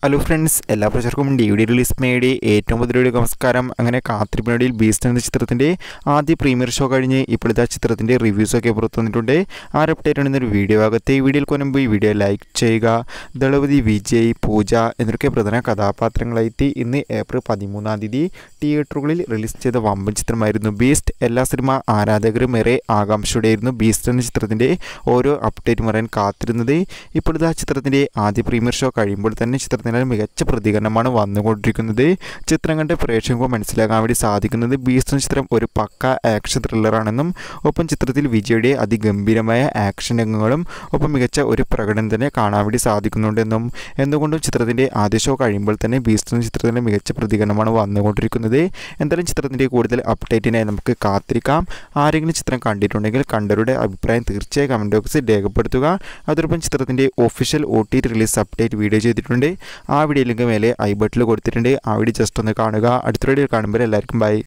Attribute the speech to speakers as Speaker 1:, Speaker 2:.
Speaker 1: hello friends എല്ലാ പ്രേക്ഷകർക്കും D D release മേടി ഏറ്റവും പുതിയ നമസ്കാരം അങ്ങനെ കാത്തിരിപ്പിനടിയിൽ ബീസ്റ്റ് എന്ന ചിത്രത്തിൻ്റെ ആദ്യ പ്രീമിയർ ഷോ കഴിഞ്ഞ് ഇപ്പോഴത്തെ ആ ചിത്രത്തിൻ്റെ റിവ്യൂസൊക്കെ പുറത്തു വന്നിട്ടുണ്ട് ആ അപ്ഡേറ്റ് ആണ് ഇന്നൊരു വീഡിയോ ആകത്തെ ഈ വീഡിയോയിൽ കൊണ്ടുമ്പോൾ ഈ വീഡിയോ ലൈക്ക് ചെയ്യുക ദളപതി വിജയ് പൂജ എന്നൊക്കെ പ്രധാന കഥാപാത്രങ്ങളായിട്ട് ഇന്ന് ഏപ്രിൽ പതിമൂന്നാം തീയതി തിയേറ്ററുകളിൽ റിലീസ് ചെയ്ത വമ്പൻ ചിത്രമായിരുന്നു ബീസ്റ്റ് എല്ലാ സിനിമ ആരാധകരും ഏറെ ആകാംക്ഷയോടെയായിരുന്നു ബീസ്റ്റ് എന്ന ചിത്രത്തിൻ്റെ ഓരോ അപ്ഡേറ്റും പറയാൻ കാത്തിരുന്നത് ഇപ്പോഴത്തെ ആ ചിത്രത്തിൻ്റെ ആദ്യ പ്രീമിയർ ഷോ കഴിയുമ്പോൾ തന്നെ ചിത്രത്തിന് മികച്ച പ്രതികരണമാണ് വന്നുകൊണ്ടിരിക്കുന്നത് ചിത്രം കണ്ട് പ്രേക്ഷകർക്ക് മനസ്സിലാക്കാൻ വേണ്ടി സാധിക്കുന്നത് ബീസ്റ്റ് എന്ന ചിത്രം ഒരു പക്ക ആക്ഷൻ ത്രില്ലറാണെന്നും ഒപ്പം ചിത്രത്തിൽ വിജയുടെ അതിഗംഭീരമായ ആക്ഷൻ രംഗങ്ങളും ഒപ്പം മികച്ച ഒരു പ്രകടനം തന്നെ കാണാൻ വേണ്ടി സാധിക്കുന്നുണ്ടെന്നും എന്തുകൊണ്ടും ചിത്രത്തിൻ്റെ ആദ്യ ഷോ കഴിയുമ്പോൾ തന്നെ ബീസ്റ്റ് എന്ന ചിത്രത്തിൻ്റെ മികച്ച പ്രതികരണമാണ് വന്നുകൊണ്ടിരിക്കുന്നത് എന്തായാലും ചിത്രത്തിൻ്റെ കൂടുതൽ അപ്ഡേറ്റിനായി നമുക്ക് കാത്തിരിക്കാം ആരെങ്കിലും ചിത്രം കണ്ടിട്ടുണ്ടെങ്കിൽ കണ്ടവരുടെ അഭിപ്രായം തീർച്ചയായും കമൻറ്റ് ബോക്സിൽ രേഖപ്പെടുത്തുക അതോടൊപ്പം ചിത്രത്തിൻ്റെ official O T release update video ചെയ്തിട്ടുണ്ട് ആ വീഡിയോ ലിങ്ക് മേലെ ഐ ബട്ടിൽ കൊടുത്തിട്ടുണ്ട് ആ വീഡിയോ ജസ്റ്റ് ഒന്ന് കാണുക അടുത്ത വീഡിയോ കാണുമ്പോൾ എല്ലാവർക്കും ബൈ